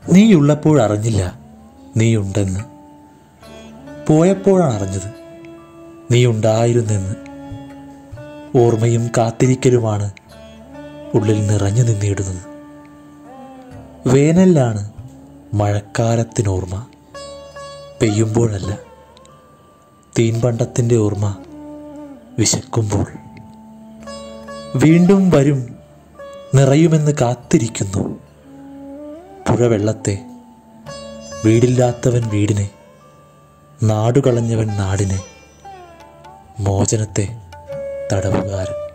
നീയുള്ളപ്പോൾ അറിഞ്ഞില്ല നീയുണ്ടെന്ന് പോയപ്പോഴാണ് അറിഞ്ഞത് നീയുണ്ടായിരുന്നെന്ന് ഓർമ്മയും കാത്തിരിക്കലുമാണ് ഉള്ളിൽ നിറഞ്ഞു നിന്നിടുന്നത് വേനലിലാണ് മഴക്കാലത്തിനോർമ്മ പെയ്യുമ്പോഴല്ല തീൻപണ്ടത്തിൻ്റെ ഓർമ്മ വിശക്കുമ്പോൾ വീണ്ടും വരും നിറയുമെന്ന് കാത്തിരിക്കുന്നു പുഴവെള്ളത്തെ വീടില്ലാത്തവൻ വീടിനെ നാടുകളഞ്ഞവൻ നാടിനെ മോചനത്തെ തടവുകാരൻ